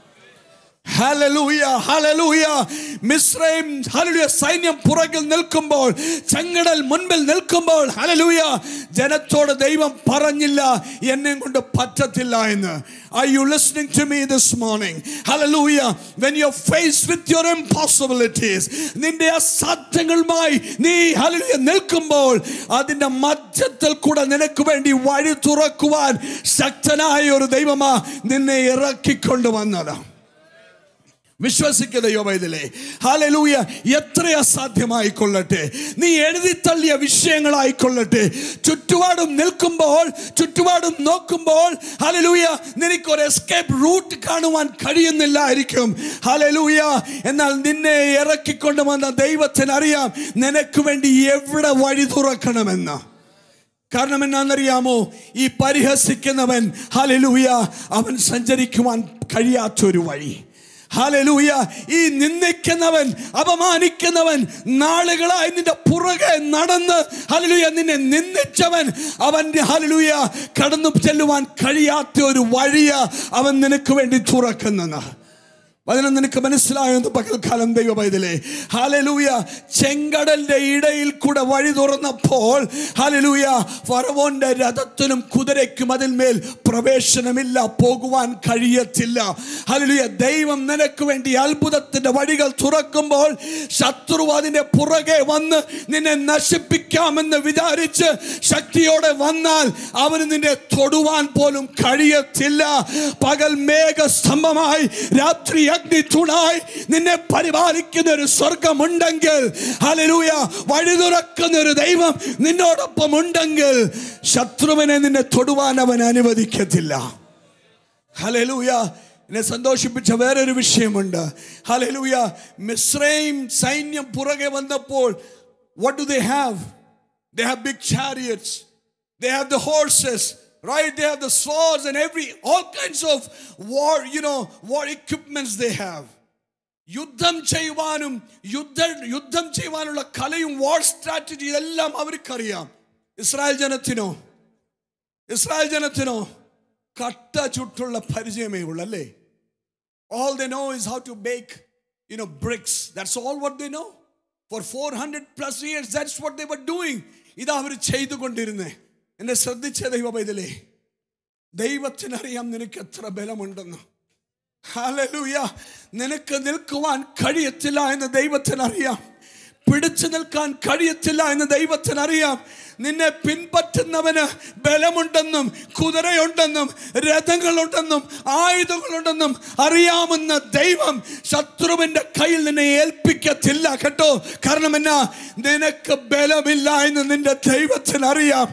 ഹല്ലേലൂയ ഹല്ലേലൂയ മിസ്രൈം ഹല്ലേലൂയ സൈന്യം പുറകിൽ നിൽക്കുമ്പോൾ ചെങ്കടൽ മുൻപിൽ നിൽക്കുമ്പോൾ ഹല്ലേലൂയ ജനത്തോട് ദൈവം പറഞ്ഞില്ല എന്നെ കൊണ്ട് പറ്റത്തില്ല എന്ന് Are you listening to me this morning? Hallelujah. When you're faced with your impossibilities, നിന്റെ അസാധ്യങ്ങളുമായി നീ ഹല്ലേലൂയ നിൽക്കുമ്പോൾ അതിന്റെ മധ്യത്തിൽ കൂടെ നിനക്ക് വേണ്ടി വഴി തുറക്കുവാൻ ശക്തനായ ഒരു ദൈവമാ നിന്നെ ഇറക്കിക്കൊണ്ടുവന്നത് വിശ്വസിക്കുന്ന യോബൈതലേ ഹാലലൂയ എത്ര അസാധ്യമായിക്കൊള്ളട്ടെ നീ എഴുതി തള്ളിയ വിഷയങ്ങളായിക്കൊള്ളട്ടെ ചുറ്റുപാടും നിൽക്കുമ്പോൾ ചുറ്റുപാടും നോക്കുമ്പോൾ ഹാലലൂയ നിനക്കൊരു എസ്കേപ്പ് റൂട്ട് കാണുവാൻ കഴിയുന്നില്ലായിരിക്കും ഹാലലൂയ എന്നാൽ നിന്നെ ഇറക്കിക്കൊണ്ട് വന്ന ദൈവത്തിനറിയാം നിനക്ക് വേണ്ടി എവിടെ വഴി തുറക്കണമെന്ന് കാരണം എന്നാന്നറിയാമോ ഈ പരിഹസിക്കുന്നവൻ ഹലലൂയ അവൻ സഞ്ചരിക്കുവാൻ കഴിയാത്തൊരു വഴി ഹലലൂയ ഈ നിന്ദിക്കുന്നവൻ അപമാനിക്കുന്നവൻ നാളുകളായി നിന്റെ പുറകെ നടന്ന് ഹലലൂയ നിന്നെ നിന്ദിച്ചവൻ അവന്റെ ഹലലൂയ കടന്നു ചെല്ലുവാൻ കഴിയാത്ത ഒരു വഴിയ അവൻ നിനക്ക് വേണ്ടി തുറക്കുന്നത് വചനം നിനക്ക് മനസ്സിലായെന്ന് പകൽക്കാലം ദൈവ പൈതലേ ഹാലലൂയ ചെങ്കടലിന്റെ ഇടയിൽ കൂടെ വഴി തുറന്നപ്പോൾ ഹാലലൂയ ഫറവോന്റെ രഥത്തിനും കുതിരയ്ക്കും അതിന്മേൽ പ്രവേശനമില്ല പോകുവാൻ കഴിയത്തില്ല ഹാലലൂയ ദൈവം നിനക്ക് വേണ്ടി അത്ഭുതത്തിന്റെ വഴികൾ തുറക്കുമ്പോൾ ശത്രു അതിന്റെ പുറകെ വന്ന് നിന്നെ നശിപ്പിക്കാമെന്ന് വിചാരിച്ച് ശക്തിയോടെ വന്നാൽ അവന് നിന്നെ തൊടുവാൻ പോലും കഴിയത്തില്ല പകൽ മേഘസ്തംഭമായി രാത്രി അഗ്നി തുണായി നിന്നെ പരിപാലിക്കുന്ന ഒരു സ്വർഗമുണ്ടെങ്കിൽ ഹല്ലേലൂയ വഴി തുറക്കുന്ന ഒരു ദൈവം നിന്നോടൊപ്പം ഉണ്ടെങ്കിൽ ശത്രുവിനെ നിന്നെ തൊടുവാൻ അവൻ അനുവദിക്കത്തില്ല ഹലലൂയ എന്നെ സന്തോഷിപ്പിച്ച വേറൊരു വിഷയമുണ്ട് ഹലലൂയ മിശ്രയും സൈന്യം പുറകെ വന്നപ്പോൾ what do they have they have big chariots they have the horses right they have the swords and every all kinds of war you know war equipments they have യുദ്ധം ചെയ്യുവാനും യുദ്ധ യുദ്ധം ചെയ്യുവാനുള്ള കലയും വാർ സ്ട്രാറ്റജി ഇതെല്ലാം അവർക്കറിയാം ഇസ്രായേൽ ജനത്തിനോ ഇസ്രായേൽ ജനത്തിനോ കട്ട ചുട്ടുള്ള പരിചയമേ ഉള്ളൂ അല്ലേ all they know is how to bake you know bricks that's all what they know for 400 plus years that's what they were doing ഇതാ അവർ ചെയ്തുകൊണ്ടിരുന്നേ എന്നെ ശ്രദ്ധിച്ച ദൈവ പൈതലേ ദൈവത്തിനറിയാം നിനക്ക് എത്ര ബലമുണ്ടെന്ന് ഹല്ലേലൂയ നിനക്ക് നിൽക്കുവാൻ കഴിയത്തില്ല എന്ന് ദൈവത്തിനറിയാം പിടിച്ചു നിൽക്കാൻ കഴിയത്തില്ല എന്ന് ദൈവത്തിനറിയാം നിന്നെ പിൻപറ്റുന്നവന് ബലമുണ്ടെന്നും കുതിരയുണ്ടെന്നും രഥങ്ങളുണ്ടെന്നും ആയുധങ്ങളുണ്ടെന്നും അറിയാമെന്ന ദൈവം ശത്രുവിന്റെ കയ്യിൽ നിന്നെ ഏൽപ്പിക്കത്തില്ല കേട്ടോ കാരണം എന്നാ നിനക്ക് ബലമില്ല എന്ന് നിന്റെ ദൈവത്തിനറിയാം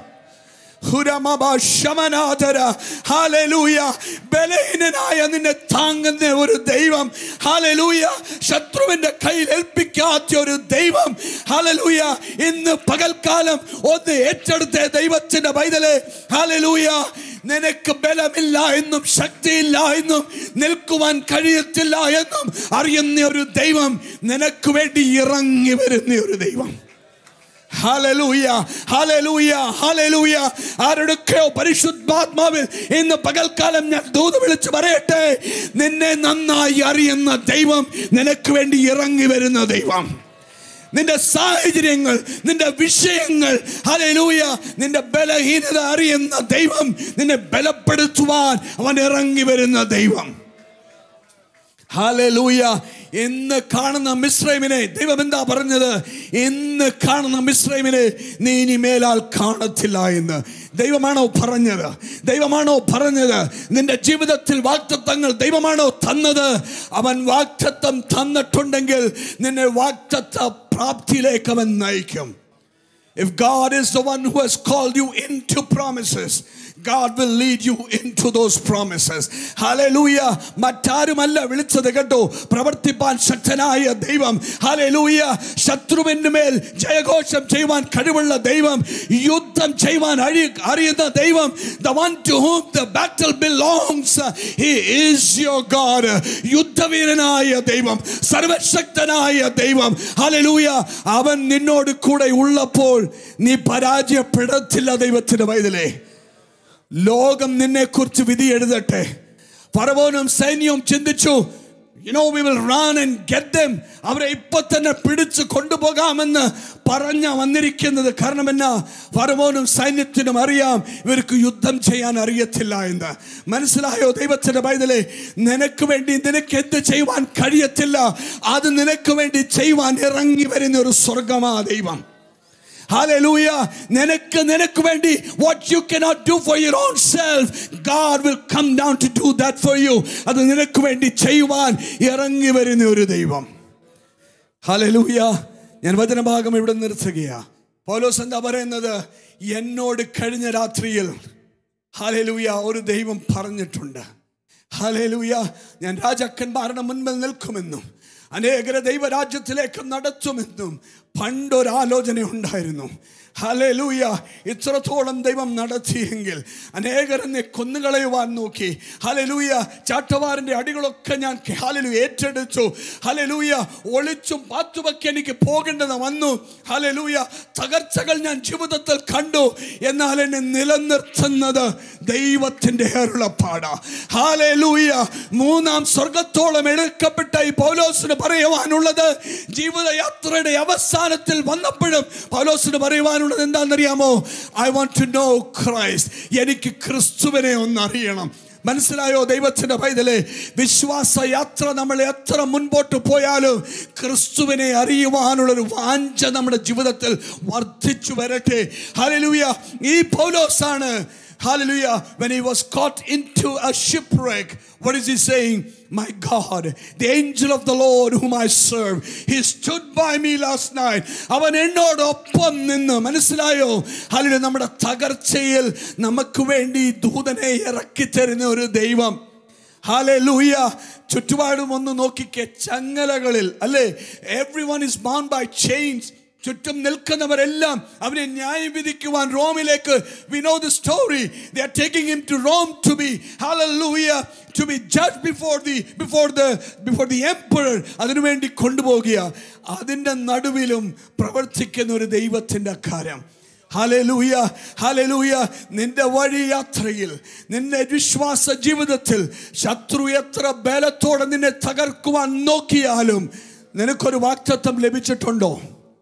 ഹുരമബ ശമനാഥര ഹാലലൂയ ബലഹീനനായ നിന്നെ താങ്ങുന്ന ഒരു ദൈവം ഹാലലൂയ ശത്രുവിന്റെ കയ്യിൽ ഏൽപ്പിക്കാത്ത ഒരു ദൈവം ഹാലലൂയ ഇന്ന് പകൽക്കാലം ഒന്ന് ഏറ്റെടുത്ത ദൈവത്തിന്റെ പൈതലെ ഹാലലൂയ നിനക്ക് ബലമില്ല എന്നും ശക്തിയില്ല എന്നും നിൽക്കുവാൻ കഴിയത്തില്ല എന്നും അറിയുന്ന ഒരു ദൈവം നിനക്ക് വേണ്ടി ഇറങ്ങി വരുന്ന ഒരു ദൈവം ഹല്ലേലൂയ ഹല്ലേലൂയ ഹല്ലേലൂയ ആരുടെയൊക്കെയോ പരിശുദ്ധാത്മാവിൽ ഇന്ന് പകൽക്കാലം ഞാൻ ദൂത് വിളിച്ച് പറയട്ടെ നിന്നെ നന്നായി അറിയുന്ന ദൈവം നിനക്ക് വേണ്ടി ഇറങ്ങി വരുന്ന ദൈവം നിന്റെ സാഹചര്യങ്ങൾ നിന്റെ വിഷയങ്ങൾ ഹല്ലേലൂയ നിന്റെ ബലഹീനത അറിയുന്ന ദൈവം നിന്നെ ബലപ്പെടുത്തുവാൻ അവൻ ഇറങ്ങി വരുന്ന ദൈവം ഹാലലൂയ ഇന്ന് കാണുന്ന മിശ്രൈമിനെ ദൈവം എന്താ പറഞ്ഞത് ഇന്ന് കാണുന്ന മിശ്രൈമിനെ നീ ഇനി മേലാൽ കാണത്തില്ല എന്ന് ദൈവമാണോ പറഞ്ഞത് ദൈവമാണോ പറഞ്ഞത് നിന്റെ ജീവിതത്തിൽ വാക്തത്വങ്ങൾ ദൈവമാണോ തന്നത് അവൻ വാക്തത്വം തന്നിട്ടുണ്ടെങ്കിൽ നിന്നെ വാക്തത്വ പ്രാപ്തിയിലേക്ക് അവൻ നയിക്കും If God is the one who has called you into promises, God will lead you into those promises. Hallelujah. മറ്റാരുമല്ല വിളിച്ചത് കേട്ടോ പ്രവർത്തിപ്പാൻ ശക്തനായ ദൈവം ഹലലൂയ ശത്രുവിന് മേൽ ജയഘോഷം ചെയ്യുവാൻ കഴിവുള്ള ദൈവം യുദ്ധം ചെയ്യുവാൻ അഴി അറിയുന്ന ദൈവം the one to whom the battle belongs he is your God യുദ്ധവീരനായ ദൈവം സർവശക്തനായ ദൈവം ഹലലൂയ അവൻ നിന്നോട് കൂടെ ഉള്ളപ്പോൾ നീ പരാജയപ്പെടത്തില്ല ദൈവത്തിന്റെ വൈതലേ ലോകം നിന്നെ കുറിച്ച് വിധി എഴുതട്ടെ ഫറവോനും സൈന്യവും ചിന്തിച്ചു you know we will run and get them അവരെ ഇപ്പൊ തന്നെ പിടിച്ച് കൊണ്ടുപോകാമെന്ന് പറഞ്ഞ വന്നിരിക്കുന്നത് കാരണം എന്നാ ഫറവോനും സൈന്യത്തിനും അറിയാം ഇവർക്ക് യുദ്ധം ചെയ്യാൻ അറിയത്തില്ല എന്ന് മനസ്സിലായോ ദൈവത്തിന്റെ പൈതലെ നിനക്ക് വേണ്ടി നിനക്ക് എന്ത് ചെയ്യുവാൻ കഴിയത്തില്ല അത് നിനക്ക് വേണ്ടി ചെയ്യുവാൻ ഇറങ്ങി വരുന്ന ഒരു സ്വർഗമാ ദൈവം Hallelujah. നിനക്ക് നിനക്ക് വേണ്ടി what you cannot do for your own self God will come down to do that for you അത് നിനക്ക് വേണ്ടി ചെയ്യുവാൻ ഇറങ്ങി വരുന്ന ഒരു ദൈവം ഹലലൂയ ഞാൻ വചനഭാഗം ഇവിടെ നിർത്തുകയാ പൗലോസ് എന്താ പറയുന്നത് എന്നോട് കഴിഞ്ഞ രാത്രിയിൽ ഹലലൂയ ഒരു ദൈവം പറഞ്ഞിട്ടുണ്ട് ഹലലൂയ ഞാൻ രാജാക്കന്മാരുടെ മുൻപിൽ നിൽക്കുമെന്നും അനേകരെ ദൈവരാജ്യത്തിലേക്ക് നടത്തുമെന്നും പണ്ടൊരാലോചന ഉണ്ടായിരുന്നു ഹലലൂയ ഇത്രത്തോളം ദൈവം നടത്തിയെങ്കിൽ അനേകരെന്നെ കൊന്നുകളയുവാൻ നോക്കി ഹലലൂയ ചാട്ടവാറിന്റെ അടികളൊക്കെ ഞാൻ ഹലലു ഏറ്റെടുത്തു ഹലലൂയ ഒളിച്ചും പാത്തുമൊക്കെ എനിക്ക് പോകേണ്ടത് വന്നു ഹലലൂയ തകർച്ചകൾ ഞാൻ ജീവിതത്തിൽ കണ്ടു എന്നാൽ എന്നെ നിലനിർത്തുന്നത് ദൈവത്തിന്റെ അരുളപ്പാട ഹാലലൂയ മൂന്നാം സ്വർഗത്തോളം എടുക്കപ്പെട്ട ഈ പൗലോസിന് പറയുവാനുള്ളത് ജീവിതയാത്രയുടെ അവസാനത്തിൽ വന്നപ്പോഴും പൗലോസിന് പറയുവാനുള്ളത് എന്താണെന്നറിയാമോ I want to know Christ എനിക്ക് ക്രിസ്തുവിനെ ഒന്ന് അറിയണം മനസ്സിലായോ ദൈവത്തിന്റെ പൈതലെ വിശ്വാസ യാത്ര നമ്മൾ എത്ര മുൻപോട്ട് പോയാലും ക്രിസ്തുവിനെ അറിയുവാനുള്ളൊരു വാഞ്ച നമ്മുടെ ജീവിതത്തിൽ വർദ്ധിച്ചു വരട്ടെ ഹലലൂയ ഈ പൗലോസാണ് Hallelujah. When he was caught into a shipwreck, what is he saying? My God, the angel of the Lord whom I serve, he stood by me last night. അവൻ എന്നോടൊപ്പം നിന്ന് മനസ്സിലായോ ഹല്ലേലൂയ നമ്മുടെ തകർച്ചയിൽ നമുക്ക് വേണ്ടി ദൂതനെ ഇറക്കി തരുന്ന ഒരു ദൈവം ഹാലൂയ ചുറ്റുപാടും ഒന്ന് നോക്കിക്കേ ചങ്ങലകളിൽ അല്ലേ everyone is bound by chains ചുറ്റും നിൽക്കുന്നവരെല്ലാം അവനെ ന്യായം വിധിക്കുവാൻ റോമിലേക്ക് we know the story they are taking him to Rome to be hallelujah to be judge before the before the before the emperor അതിനുവേണ്ടി കൊണ്ടുപോകുക അതിൻ്റെ നടുവിലും പ്രവർത്തിക്കുന്ന ഒരു ദൈവത്തിൻ്റെ കാര്യം ഹലലൂയ ഹലലൂയ നിന്റെ വഴി യാത്രയിൽ നിന്റെ വിശ്വാസ ജീവിതത്തിൽ ശത്രു എത്ര ബലത്തോടെ നിന്നെ തകർക്കുവാൻ നോക്കിയാലും നിനക്കൊരു വാക്തത്വം ലഭിച്ചിട്ടുണ്ടോ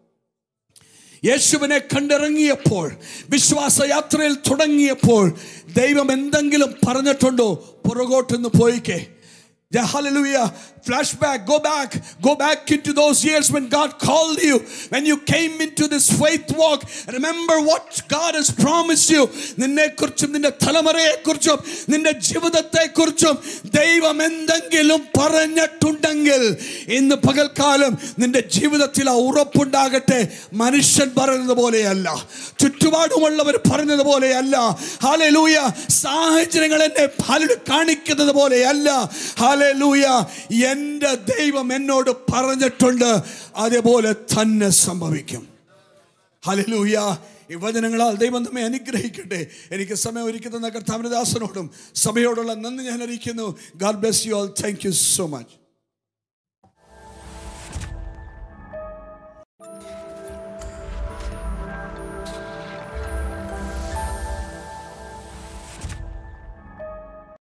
യേശുവിനെ കണ്ടിറങ്ങിയപ്പോൾ വിശ്വാസയാത്രയിൽ തുടങ്ങിയപ്പോൾ ദൈവം എന്തെങ്കിലും പറഞ്ഞിട്ടുണ്ടോ പുറകോട്ടൊന്ന് പോയിക്കേ Yeah, hallelujah. Flashback, go back, go back into those years when God called you, when you came into this faith walk. Remember what God has promised you. നിന്നെക്കുറിച്ചും നിന്റെ തലമുറയെക്കുറിച്ചും നിന്റെ ജീവിതത്തെക്കുറിച്ചും ദൈവം എന്തെങ്കിലും പറഞ്ഞിട്ടുണ്ടെങ്കിൽ ഇന്ന് പകൽക്കാലം നിന്റെ ജീവിതത്തിൽ ആ ഉറപ്പുണ്ടാകട്ടെ മനുഷ്യൻ പറയുന്നത് പോലെയല്ല ചുറ്റുപാടുമുള്ളവർ പറഞ്ഞത് പോലെയല്ല ഹാലലൂയ സാഹചര്യങ്ങൾ എന്നെ ഹാലലു കാണിക്കുന്നത് പോലെയല്ല ഹാലലൂയ എൻ്റെ ദൈവം എന്നോട് പറഞ്ഞിട്ടുണ്ട് അതേപോലെ തന്നെ സംഭവിക്കും ഹലലൂയ ഈ വചനങ്ങളാൽ ദൈവം നമ്മെ അനുഗ്രഹിക്കട്ടെ എനിക്ക് സമയം ഒരുക്കുന്ന കർത്താവിനദാസനോടും സഭയോടുള്ള നന്ദി ഞാൻ അറിയിക്കുന്നു God bless you all thank you so much